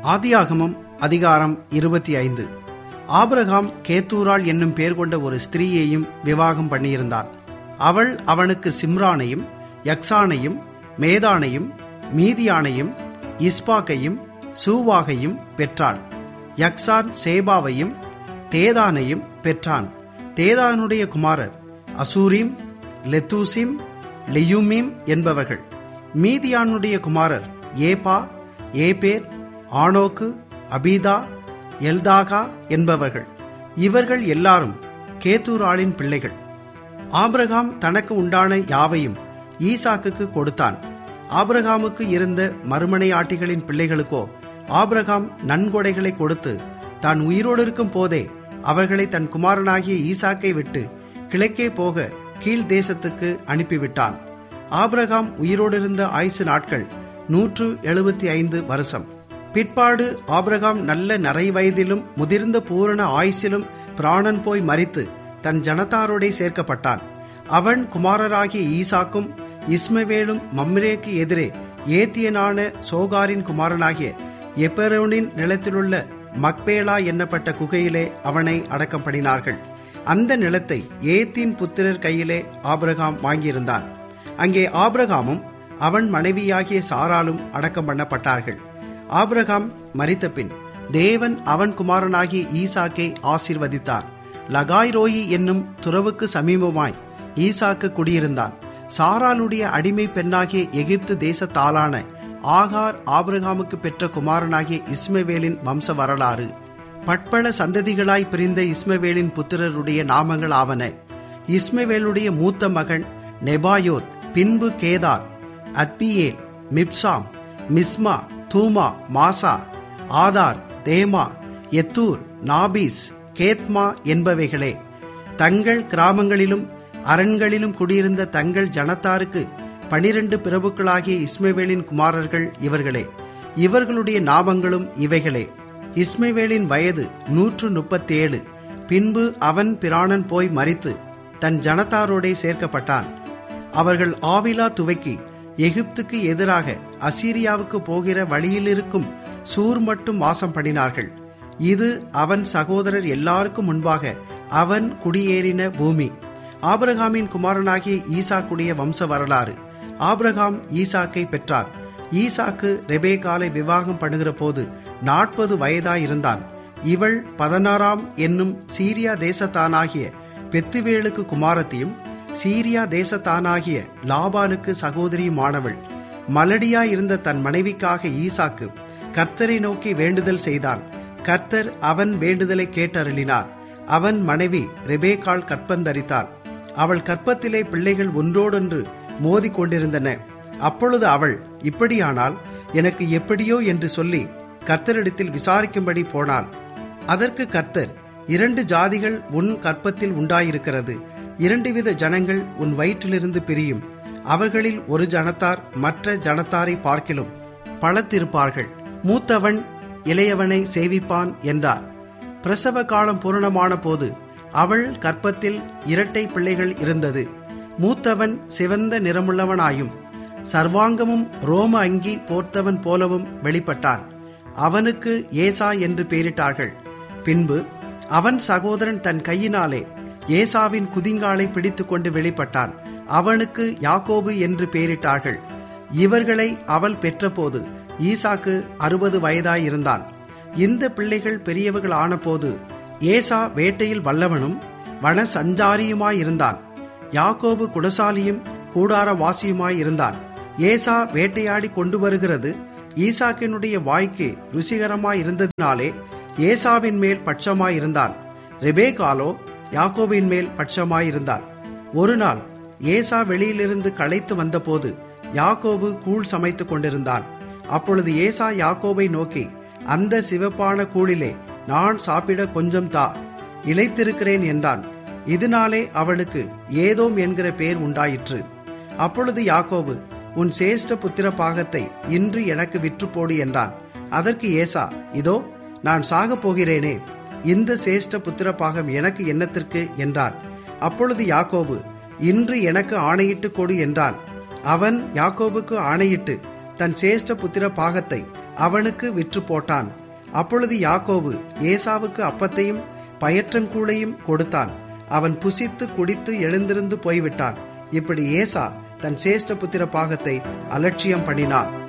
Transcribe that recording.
ஆதியாகமம் அதிகாரம் இருபத்தி ஐந்து ஆபிரகாம் கேத்தூராள் என்னும் பேர் கொண்ட ஒரு ஸ்திரீயையும் விவாகம் பண்ணியிருந்தான் அவள் அவனுக்கு சிம்ரானையும் யக்சானையும் மேதானையும் மீதியானையும் இஸ்பாக்கையும் சூவாகையும் பெற்றாள் யக்சான் சேபாவையும் தேதானையும் பெற்றான் தேதானுடைய குமாரர் அசூரீம் லெத்தூசிம் லெயுமீம் என்பவர்கள் மீதியானுடைய குமாரர் ஏபா ஏபேர் ஆனோக்கு அபீதா எல்தாகா என்பவர்கள் இவர்கள் எல்லாரும் கேத்தூராளின் பிள்ளைகள் ஆபிரகாம் தனக்கு உண்டான யாவையும் ஈசாக்குக்கு கொடுத்தான் ஆபிரகாமுக்கு இருந்த மறுமனையாட்டிகளின் பிள்ளைகளுக்கோ ஆபிரகாம் நன்கொடைகளை கொடுத்து தான் உயிரோடு இருக்கும் போதே அவர்களை தன் குமாரனாகிய ஈசாக்கை விட்டு கிழக்கே போக கீழ் தேசத்துக்கு அனுப்பிவிட்டான் ஆபிரகாம் உயிரோடு இருந்த ஆயுசு நாட்கள் நூற்று எழுபத்தி ஐந்து வருஷம் பிற்பாடு ஆபிரகாம் நல்ல நரை வயதிலும் முதிர்ந்த பூரண ஆயுசிலும் பிராணன் போய் மறித்து தன் ஜனத்தாரோடே சேர்க்கப்பட்டான் அவன் குமாரராகிய ஈசாக்கும் இஸ்மவேலும் மம்ரேக்கு எதிரே ஏத்தியனான சோகாரின் குமாரனாகிய எப்பெரோனின் நிலத்திலுள்ள மக்பேலா என்னப்பட்ட குகையிலே அவனை அடக்கம் பண்ணினார்கள் அந்த நிலத்தை ஏத்தின் புத்திரர் கையிலே ஆபிரகாம் வாங்கியிருந்தான் அங்கே ஆபிரகாமும் அவன் மனைவியாகிய சாராலும் அடக்கம் பண்ணப்பட்டார்கள் ஆபிரகாம் மரித்தபின் தேவன் அவன் குமாரனாகிய ஈசாக்கை ஆசிர்வதித்தார் லகாய் ரோயி என்னும் துறவுக்கு சமீபமாய் ஈசாக்கு குடியிருந்தான் சாராளுடைய அடிமை பெண்ணாகிய எகிப்து தேசத்தாலான ஆகார் ஆபிரகாமுக்கு பெற்ற குமாரனாகிய இஸ்மவேலின் வம்ச வரலாறு பட்பள சந்ததிகளாய் பிரிந்த இஸ்மவேலின் புத்திரருடைய நாமங்கள் ஆவன இஸ்மவேலுடைய மூத்த மகன் நெபாயோத் பின்பு Kedar Adbeel Mibsam Mishma Dumah Massa Hadar தேமா எத்தூர் நாபீஸ் கேத்மா என்பவைகளே தங்கள் கிராமங்களிலும் அரண்களிலும் குடியிருந்த தங்கள் ஜனத்தாருக்கு பனிரெண்டு பிரபுக்களாகிய இஸ்மவேலின் குமாரர்கள் இவர்களே இவர்களுடைய நாமங்களும் இவைகளே இஸ்மவேலின் வயது நூற்று முப்பத்தேழு பின்பு அவன் பிராணன் போய் மறித்து தன் ஜனத்தாரோடே சேர்க்கப்பட்டான் அவர்கள் ஆவிலா துவக்கி எகிப்துக்கு எதிராக அசீரியாவுக்கு போகிற வழியிலிருக்கும் சூர் மட்டும் வாசம் பண்ணினார்கள் இது அவன் சகோதரர் எல்லாருக்கும் முன்பாக அவன் குடியேறின பூமி ஆபிரகாமின் குமாரனாகிய ஈசாக்குடைய வம்ச வரலாறு ஆபிரகாம் ஈசாக்கை பெற்றார் ஈசாக்கு ரெபேகாலை விவாகம் பண்ணுகிற போது நாற்பது வயதாயிருந்தான் இவள் பதினாறாம் என்னும் சீரியா தேசத்தானாகிய பெத்துவேலுக்கு குமாரத்தையும் சீரியா தேசத்தானாகிய லாபானுக்கு சகோதரியுமானவள் மலடியாயிருந்த தன் மனைவிக்காக ஈசாக்கு கர்த்தரை நோக்கி வேண்டுதல் செய்தான் கர்த்தர் அவன் வேண்டுதலை கேட்டருளினார் அவன் மனைவி ரெபேக்காள் கற்பந்தரித்தாள் அவள் கற்பத்திலே பிள்ளைகள் ஒன்றோடொன்று மோதி கொண்டிருந்தன அப்பொழுது அவள் இப்படியானால் எனக்கு எப்படியோ என்று சொல்லி கர்த்தரிடத்தில் விசாரிக்கும்படி போனாள் அதற்கு கர்த்தர் இரண்டு ஜாதிகள் உன் கற்பத்தில் உண்டாயிருக்கிறது இரண்டு வித ஜனங்கள் உன் வயிற்றிலிருந்து பிரியும் அவர்களில் ஒரு ஜனத்தார் மற்ற ஜனத்தாரை பார்க்கிலும் பழத்திருப்பார்கள் மூத்தவன் இளையவனை சேவிப்பான் என்றார் பிரசவ காலம் பூரணமான போது அவள் கற்பத்தில் இரட்டை பிள்ளைகள் இருந்தது மூத்தவன் சிவந்த நிறமுள்ளவனாயும் சர்வாங்கமும் ரோம அங்கி போர்த்தவன் போலவும் வெளிப்பட்டான் அவனுக்கு ஏசா என்று பெயரிட்டார்கள் பின்பு அவன் சகோதரன் தன் கையினாலே ஏசாவின் குதிங்காலை பிடித்து கொண்டு வெளிப்பட்டான் அவனுக்கு யாக்கோபு என்று பெயரிட்டார்கள் இவர்களை அவள் பெற்றபோது ஈசாக்கு அறுபது வயதாயிருந்தான் இந்த பிள்ளைகள் பெரியவர்கள் ஆனபோது ஏசா வேட்டையில் வல்லவனும் வன சஞ்சாரியுமாயிருந்தான் யாக்கோபு குணசாலியும் கூடாரவாசியுமாய் இருந்தான் ஏசா வேட்டையாடி கொண்டு வருகிறது ஈசாக்கினுடைய வாய்க்கு ருசிகரமாய் இருந்ததினாலே ஏசாவின் மேல் பட்சமாயிருந்தான் ரெபேகாலோ யாக்கோபின் மேல் பட்சமாயிருந்தாள் ஒரு நாள் ஏசா வெளியிலிருந்து களைத்து வந்தபோது யாக்கோபு கூழ் சமைத்துக் கொண்டிருந்தான் அப்பொழுது ஏசா யாக்கோபை நோக்கி அந்த சிவப்பான கூழிலே நான் சாப்பிட கொஞ்சம் தா இழைத்திருக்கிறேன் என்றான் இதனாலே அவளுக்கு ஏதோம் என்கிற பேர் உண்டாயிற்று அப்பொழுது யாக்கோபு உன் சேஷ்ட புத்திர பாகத்தை இன்று எனக்கு விற்று போடு என்றான் அதற்கு ஏசா இதோ நான் சாகப் போகிறேனே இந்த சேஷ்ட புத்திர பாகம் எனக்கு என்னத்திற்கு என்றான் அப்பொழுது யாக்கோபு இன்று எனக்கு ஆணையிட்டு கொடு என்றான் அவன் யாக்கோபுக்கு ஆணையிட்டு தன் சேஷ்ட புத்திர பாகத்தை அவனுக்கு விற்று போட்டான் அப்பொழுது யாக்கோபு ஏசாவுக்கு அப்பத்தையும் பயற்றங்கூளையும் கொடுத்தான் அவன் புசித்து குடித்து எழுந்திருந்து போய்விட்டான் இப்படி ஏசா தன் சேஷ்ட புத்திர பாகத்தை அலட்சியம் பண்ணினான்